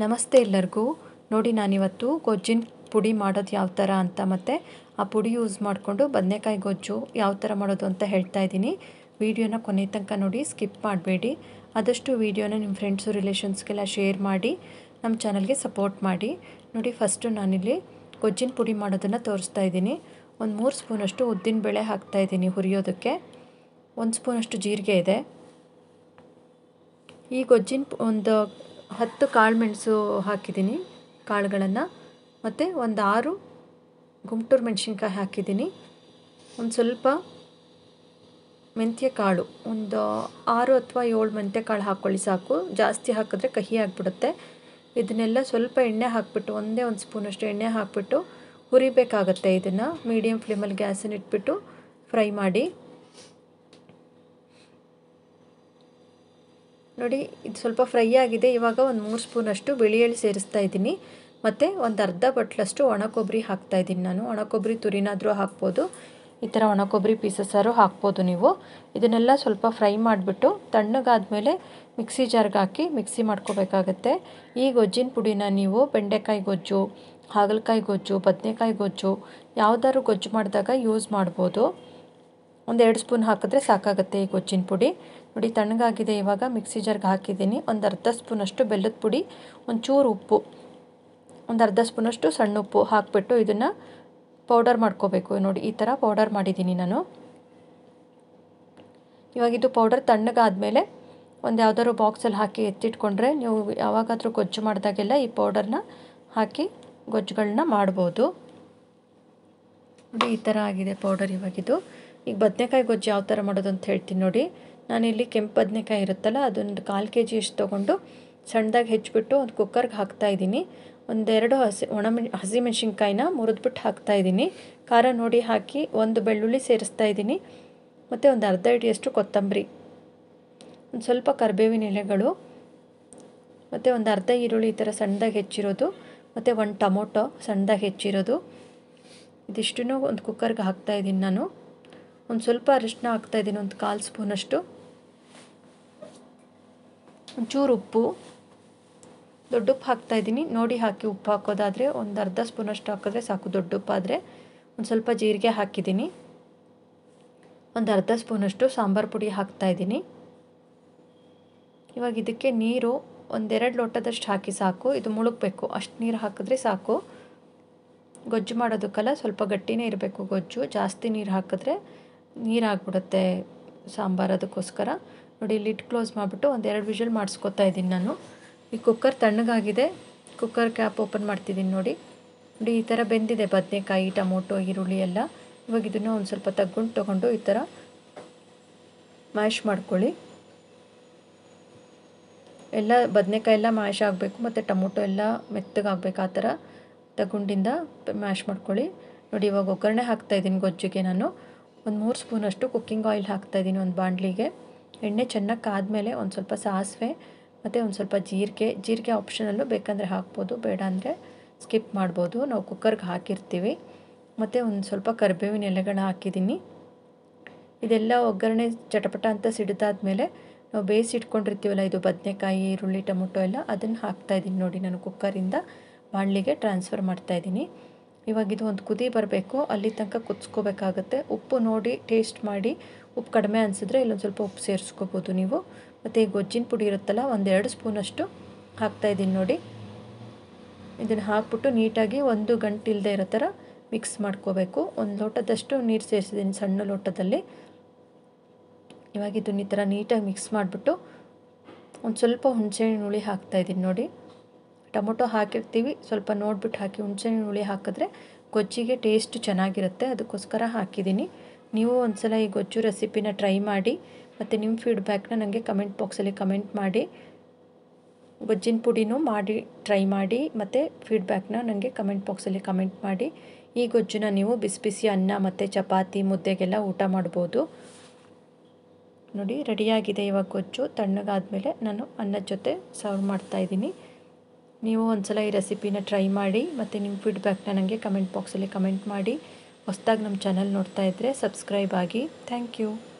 ನಮಸ್ತೆ ಎಲ್ಲರಿಗೂ ನೋಡಿ ನಾನಿವತ್ತು ಗೊಜ್ಜಿನ ಪುಡಿ ಮಾಡೋದು ಯಾವ ಥರ ಅಂತ ಮತ್ತು ಆ ಪುಡಿ ಯೂಸ್ ಮಾಡಿಕೊಂಡು ಬದನೆಕಾಯಿ ಗೊಜ್ಜು ಯಾವ ಥರ ಮಾಡೋದು ಅಂತ ಹೇಳ್ತಾ ಇದ್ದೀನಿ ವಿಡಿಯೋನ ಕೊನೆ ತನಕ ನೋಡಿ ಸ್ಕಿಪ್ ಮಾಡಬೇಡಿ ಆದಷ್ಟು ವಿಡಿಯೋನ ನಿಮ್ಮ ಫ್ರೆಂಡ್ಸು ರಿಲೇಷನ್ಸ್ಗೆಲ್ಲ ಶೇರ್ ಮಾಡಿ ನಮ್ಮ ಚಾನಲ್ಗೆ ಸಪೋರ್ಟ್ ಮಾಡಿ ನೋಡಿ ಫಸ್ಟು ನಾನಿಲ್ಲಿ ಗೊಜ್ಜಿನ ಪುಡಿ ಮಾಡೋದನ್ನು ತೋರಿಸ್ತಾ ಇದ್ದೀನಿ ಒಂದು ಮೂರು ಸ್ಪೂನಷ್ಟು ಉದ್ದಿನಬೇಳೆ ಹಾಕ್ತಾಯಿದ್ದೀನಿ ಹುರಿಯೋದಕ್ಕೆ ಒಂದು ಸ್ಪೂನಷ್ಟು ಜೀರಿಗೆ ಇದೆ ಈ ಗೊಜ್ಜಿನ ಒಂದು ಹತ್ತು ಕಾಳು ಮೆಣಸು ಹಾಕಿದ್ದೀನಿ ಕಾಳುಗಳನ್ನು ಮತ್ತು ಒಂದು ಆರು ಗುಂಟೂರು ಮೆಣಸಿನ್ಕಾಯಿ ಹಾಕಿದ್ದೀನಿ ಒಂದು ಸ್ವಲ್ಪ ಮೆಂತ್ಯ ಕಾಳು ಒಂದು ಆರು ಅಥವಾ ಏಳು ಮೆಂತ್ಯ ಕಾಳು ಹಾಕ್ಕೊಳ್ಳಿ ಸಾಕು ಜಾಸ್ತಿ ಹಾಕಿದ್ರೆ ಕಹಿ ಆಗಿಬಿಡುತ್ತೆ ಇದನ್ನೆಲ್ಲ ಸ್ವಲ್ಪ ಎಣ್ಣೆ ಹಾಕಿಬಿಟ್ಟು ಒಂದೇ ಒಂದು ಸ್ಪೂನಷ್ಟು ಎಣ್ಣೆ ಹಾಕಿಬಿಟ್ಟು ಹುರಿಬೇಕಾಗತ್ತೆ ಇದನ್ನು ಮೀಡಿಯಮ್ ಫ್ಲೇಮಲ್ಲಿ ಗ್ಯಾಸನ್ನು ಇಟ್ಬಿಟ್ಟು ಫ್ರೈ ಮಾಡಿ ನೋಡಿ ಇದು ಸ್ವಲ್ಪ ಫ್ರೈ ಆಗಿದೆ ಇವಾಗ ಒಂದು ಮೂರು ಸ್ಪೂನಷ್ಟು ಬಿಳಿ ಎಳ್ಳು ಸೇರಿಸ್ತಾ ಇದ್ದೀನಿ ಮತ್ತು ಒಂದು ಅರ್ಧ ಬಟ್ಲಷ್ಟು ಒಣ ಕೊಬ್ಬರಿ ಹಾಕ್ತಾಯಿದ್ದೀನಿ ನಾನು ಒಣ ಕೊಬ್ಬರಿ ತುರಿನಾದರೂ ಹಾಕ್ಬೋದು ಈ ಥರ ಒಣ ಕೊಬ್ಬರಿ ಪೀಸಸ್ಸಾರು ಹಾಕ್ಬೋದು ನೀವು ಇದನ್ನೆಲ್ಲ ಸ್ವಲ್ಪ ಫ್ರೈ ಮಾಡಿಬಿಟ್ಟು ತಣ್ಣಗಾದಮೇಲೆ ಮಿಕ್ಸಿ ಜಾರ್ಗೆ ಹಾಕಿ ಮಿಕ್ಸಿ ಮಾಡ್ಕೋಬೇಕಾಗತ್ತೆ ಈ ಗೊಜ್ಜಿನ ಪುಡಿನ ನೀವು ಬೆಂಡೆಕಾಯಿ ಗೊಜ್ಜು ಹಾಗಲಕಾಯಿ ಗೊಜ್ಜು ಬದನೆಕಾಯಿ ಗೊಜ್ಜು ಯಾವುದಾದ್ರು ಗೊಜ್ಜು ಮಾಡಿದಾಗ ಯೂಸ್ ಮಾಡ್ಬೋದು ಒಂದು ಎರಡು ಸ್ಪೂನ್ ಹಾಕಿದ್ರೆ ಸಾಕಾಗುತ್ತೆ ಈ ಗೊಜ್ಜಿನ ಪುಡಿ ನೋಡಿ ತಣ್ಣಗಾಗಿದೆ ಇವಾಗ ಮಿಕ್ಸಿ ಜಾರ್ಗೆ ಹಾಕಿದ್ದೀನಿ ಒಂದು ಅರ್ಧ ಸ್ಪೂನಷ್ಟು ಬೆಲ್ಲದ ಪುಡಿ ಒಂಚೂರು ಉಪ್ಪು ಒಂದು ಅರ್ಧ ಸ್ಪೂನಷ್ಟು ಸಣ್ಣ ಉಪ್ಪು ಹಾಕಿಬಿಟ್ಟು ಇದನ್ನು ಪೌಡರ್ ಮಾಡ್ಕೋಬೇಕು ನೋಡಿ ಈ ಥರ ಪೌಡರ್ ಮಾಡಿದ್ದೀನಿ ನಾನು ಇವಾಗ ಇದು ಪೌಡರ್ ತಣ್ಣಗಾದಮೇಲೆ ಒಂದು ಯಾವುದಾದ್ರು ಬಾಕ್ಸಲ್ಲಿ ಹಾಕಿ ಎತ್ತಿಟ್ಕೊಂಡ್ರೆ ನೀವು ಯಾವಾಗಾದರೂ ಗೊಜ್ಜು ಮಾಡಿದಾಗೆಲ್ಲ ಈ ಪೌಡರ್ನ ಹಾಕಿ ಗೊಜ್ಜುಗಳನ್ನ ಮಾಡ್ಬೋದು ನೋಡಿ ಈ ಥರ ಆಗಿದೆ ಪೌಡರ್ ಇವಾಗಿದು ಈಗ ಬದನೆಕಾಯಿ ಗೊಜ್ಜು ಯಾವ ಥರ ಮಾಡೋದು ಅಂತ ಹೇಳ್ತೀನಿ ನೋಡಿ ನಾನಿಲ್ಲಿ ಕೆಂಪು ಬದನೆಕಾಯಿ ಇರುತ್ತಲ್ಲ ಅದೊಂದು ಕಾಲು ಕೆ ಜಿ ಅಷ್ಟು ತೊಗೊಂಡು ಸಣ್ಣದಾಗಿ ಹೆಚ್ಚಿಬಿಟ್ಟು ಒಂದು ಕುಕ್ಕರ್ಗೆ ಹಾಕ್ತಾಯಿದ್ದೀನಿ ಒಂದೆರಡು ಹಸಿ ಒಣ ಮೆಣ್ ಹಸಿಮೆಣ್ಸಿನ್ಕಾಯಿನ ಮುರಿದ್ಬಿಟ್ಟು ಹಾಕ್ತಾಯಿದ್ದೀನಿ ಖಾರ ನೋಡಿ ಹಾಕಿ ಒಂದು ಬೆಳ್ಳುಳ್ಳಿ ಸೇರಿಸ್ತಾ ಇದ್ದೀನಿ ಮತ್ತು ಒಂದು ಅರ್ಧ ಹಿಡಿಯಷ್ಟು ಕೊತ್ತಂಬರಿ ಒಂದು ಸ್ವಲ್ಪ ಕರಿಬೇವಿನ ಎಲೆಗಳು ಮತ್ತು ಒಂದು ಅರ್ಧ ಈರುಳ್ಳಿ ಈ ಥರ ಸಣ್ಣದಾಗಿ ಹೆಚ್ಚಿರೋದು ಮತ್ತು ಒಂದು ಟೊಮೊಟೊ ಸಣ್ಣದಾಗಿ ಹೆಚ್ಚಿರೋದು ಇದಿಷ್ಟೂ ಒಂದು ಕುಕ್ಕರ್ಗೆ ಹಾಕ್ತಾಯಿದ್ದೀನಿ ನಾನು ಒಂದು ಸ್ವಲ್ಪ ಅರಿಶಿನ ಹಾಕ್ತಾಯಿದ್ದೀನಿ ಒಂದು ಕಾಲು ಸ್ಪೂನಷ್ಟು ಒಂಚೂರು ಉಪ್ಪು ದೊಡ್ಡ ಉಪ್ಪು ಹಾಕ್ತಾಯಿದ್ದೀನಿ ನೋಡಿ ಹಾಕಿ ಉಪ್ಪು ಹಾಕೋದಾದರೆ ಒಂದು ಅರ್ಧ ಸ್ಪೂನಷ್ಟು ಹಾಕಿದ್ರೆ ಸಾಕು ದೊಡ್ಡ ಉಪ್ಪಾದರೆ ಒಂದು ಸ್ವಲ್ಪ ಜೀರಿಗೆ ಹಾಕಿದ್ದೀನಿ ಒಂದು ಅರ್ಧ ಸ್ಪೂನಷ್ಟು ಸಾಂಬಾರು ಪುಡಿ ಹಾಕ್ತಾಯಿದ್ದೀನಿ ಇವಾಗ ಇದಕ್ಕೆ ನೀರು ಒಂದೆರಡು ಲೋಟದಷ್ಟು ಹಾಕಿ ಸಾಕು ಇದು ಮುಳುಗಬೇಕು ಅಷ್ಟು ನೀರು ಹಾಕಿದ್ರೆ ಸಾಕು ಗೊಜ್ಜು ಮಾಡೋದಕ್ಕೆಲ್ಲ ಸ್ವಲ್ಪ ಗಟ್ಟಿನೇ ಇರಬೇಕು ಗೊಜ್ಜು ಜಾಸ್ತಿ ನೀರು ಹಾಕಿದ್ರೆ ನೀರಾಗ್ಬಿಡುತ್ತೆ ಸಾಂಬಾರು ಅದಕ್ಕೋಸ್ಕರ ನೋಡಿ ಲಿಡ್ ಕ್ಲೋಸ್ ಮಾಡಿಬಿಟ್ಟು ಒಂದೆರಡು ವಿಷಲ್ ಮಾಡಿಸ್ಕೊತಾ ಇದ್ದೀನಿ ನಾನು ಈ ಕುಕ್ಕರ್ ತಣ್ಣಗಾಗಿದೆ ಕುಕ್ಕರ್ ಕ್ಯಾಪ್ ಓಪನ್ ಮಾಡ್ತಿದ್ದೀನಿ ನೋಡಿ ನೋಡಿ ಈ ಥರ ಬೆಂದಿದೆ ಬದನೆಕಾಯಿ ಟೊಮೊಟೊ ಈರುಳ್ಳಿ ಎಲ್ಲ ಇವಾಗ ಇದನ್ನು ಒಂದು ಸ್ವಲ್ಪ ತಗ್ಗುಂಡು ತೊಗೊಂಡು ಈ ಥರ ಮ್ಯಾಶ್ ಮಾಡ್ಕೊಳ್ಳಿ ಎಲ್ಲ ಬದನೆಕಾಯಿ ಎಲ್ಲ ಮ್ಯಾಶ್ ಆಗಬೇಕು ಮತ್ತು ಟೊಮೊಟೊ ಎಲ್ಲ ಮೆತ್ತಗಾಗಬೇಕು ಆ ಥರ ತಗುಂಡಿಂದ ಮ್ಯಾಶ್ ಮಾಡ್ಕೊಳ್ಳಿ ನೋಡಿ ಇವಾಗ ಒಗ್ಗರಣೆ ಹಾಕ್ತಾಯಿದ್ದೀನಿ ಗೊಜ್ಜಿಗೆ ನಾನು ಒಂದು ಮೂರು ಸ್ಪೂನಷ್ಟು ಕುಕ್ಕಿಂಗ್ ಆಯಿಲ್ ಹಾಕ್ತಾಯಿದ್ದೀನಿ ಒಂದು ಬಾಣಲಿಗೆ ಎಣ್ಣೆ ಚೆನ್ನಾಗಿ ಕಾದ್ಮೇಲೆ ಒಂದು ಸ್ವಲ್ಪ ಸಾಸಿವೆ ಮತ್ತು ಒಂದು ಸ್ವಲ್ಪ ಜೀರಿಗೆ ಜೀರಿಗೆ ಆಪ್ಷನಲ್ಲು ಬೇಕಂದರೆ ಹಾಕ್ಬೋದು ಬೇಡ ಅಂದರೆ ಸ್ಕಿಪ್ ಮಾಡ್ಬೋದು ನಾವು ಕುಕ್ಕರ್ಗೆ ಹಾಕಿರ್ತೀವಿ ಮತ್ತು ಒಂದು ಸ್ವಲ್ಪ ಕರಿಬೇವಿನ ಎಲೆಗಳನ್ನ ಹಾಕಿದ್ದೀನಿ ಇದೆಲ್ಲ ಒಗ್ಗರಣೆ ಚಟಪಟ ಅಂತ ಸಿಡಿದಾದ್ಮೇಲೆ ನಾವು ಬೇಯಿಸಿ ಇಟ್ಕೊಂಡಿರ್ತೀವಲ್ಲ ಇದು ಬದನೆಕಾಯಿ ಈರುಳ್ಳಿ ಟೊಮೊಟೊ ಎಲ್ಲ ಅದನ್ನು ಹಾಕ್ತಾಯಿದ್ದೀನಿ ನೋಡಿ ನಾನು ಕುಕ್ಕರಿಂದ ಬಾಣಲಿಗೆ ಟ್ರಾನ್ಸ್ಫರ್ ಮಾಡ್ತಾಯಿದ್ದೀನಿ ಇವಾಗ ಇದು ಒಂದು ಕುದಿ ಬರಬೇಕು ಅಲ್ಲಿ ತನಕ ಕುದಿಸ್ಕೋಬೇಕಾಗತ್ತೆ ಉಪ್ಪು ನೋಡಿ ಟೇಸ್ಟ್ ಮಾಡಿ ಉಪ್ಪು ಕಡಿಮೆ ಅನಿಸಿದ್ರೆ ಇಲ್ಲೊಂದು ಸ್ವಲ್ಪ ಉಪ್ಪು ಸೇರಿಸ್ಕೋಬೋದು ನೀವು ಮತ್ತು ಈ ಗೊಜ್ಜಿನ ಪುಡಿ ಇರುತ್ತಲ್ಲ ಒಂದೆರಡು ಸ್ಪೂನಷ್ಟು ಹಾಕ್ತಾಯಿದ್ದೀನಿ ನೋಡಿ ಇದನ್ನು ಹಾಕ್ಬಿಟ್ಟು ನೀಟಾಗಿ ಒಂದು ಗಂಟೆ ಇಲ್ಲದೆ ಇರೋ ಥರ ಮಿಕ್ಸ್ ಮಾಡ್ಕೋಬೇಕು ಒಂದು ಲೋಟದಷ್ಟು ನೀರು ಸೇರಿಸಿದ್ದೀನಿ ಸಣ್ಣ ಲೋಟದಲ್ಲಿ ಇವಾಗ ಇದನ್ನ ಈ ಥರ ನೀಟಾಗಿ ಮಿಕ್ಸ್ ಮಾಡಿಬಿಟ್ಟು ಒಂದು ಸ್ವಲ್ಪ ಹುಣಸೆಹಣ್ಣು ಹುಳಿ ಹಾಕ್ತಾಯಿದ್ದೀನಿ ನೋಡಿ ಟೊಮೊಟೊ ಹಾಕಿರ್ತೀವಿ ಸ್ವಲ್ಪ ನೋಡಿಬಿಟ್ಟು ಹಾಕಿ ಹುಣಸೆಹಣ್ಣು ಹುಳಿ ಹಾಕಿದ್ರೆ ಗೊಜ್ಜಿಗೆ ಟೇಸ್ಟ್ ಚೆನ್ನಾಗಿರುತ್ತೆ ಅದಕ್ಕೋಸ್ಕರ ಹಾಕಿದ್ದೀನಿ ನೀವು ಒಂದು ಸಲ ಈ ಗೊಜ್ಜು ರೆಸಿಪಿನ ಟ್ರೈ ಮಾಡಿ ಮತ್ತು ನಿಮ್ಮ ಫೀಡ್ಬ್ಯಾಕ್ನ ನನಗೆ ಕಮೆಂಟ್ ಬಾಕ್ಸಲ್ಲಿ ಕಮೆಂಟ್ ಮಾಡಿ ಗೊಜ್ಜಿನ ಪುಡಿನೂ ಮಾಡಿ ಟ್ರೈ ಮಾಡಿ ಮತ್ತು ಫೀಡ್ಬ್ಯಾಕ್ನ ನನಗೆ ಕಮೆಂಟ್ ಬಾಕ್ಸಲ್ಲಿ ಕಮೆಂಟ್ ಮಾಡಿ ಈ ಗೊಜ್ಜನ್ನ ನೀವು ಬಿಸಿ ಬಿಸಿ ಅನ್ನ ಮತ್ತು ಚಪಾತಿ ಮುದ್ದೆಗೆಲ್ಲ ಊಟ ಮಾಡ್ಬೋದು ನೋಡಿ ರೆಡಿಯಾಗಿದೆ ಇವಾಗ ಗೊಜ್ಜು ತಣ್ಣಗಾದಮೇಲೆ ನಾನು ಅನ್ನದ ಜೊತೆ ಸರ್ವ್ ಮಾಡ್ತಾಯಿದ್ದೀನಿ ನೀವು ಒಂದು ಸಲ ಈ ರೆಸಿಪಿನ ಟ್ರೈ ಮಾಡಿ ಮತ್ತು ನಿಮ್ಮ ಫೀಡ್ಬ್ಯಾಕ್ನ ನನಗೆ ಕಮೆಂಟ್ ಬಾಕ್ಸಲ್ಲಿ ಕಮೆಂಟ್ ಮಾಡಿ ಹೊಸ್ದಾಗಿ ನಮ್ಮ ಚಾನಲ್ ನೋಡ್ತಾ ಇದ್ದರೆ ಸಬ್ಸ್ಕ್ರೈಬ್ ಆಗಿ ಥ್ಯಾಂಕ್ ಯು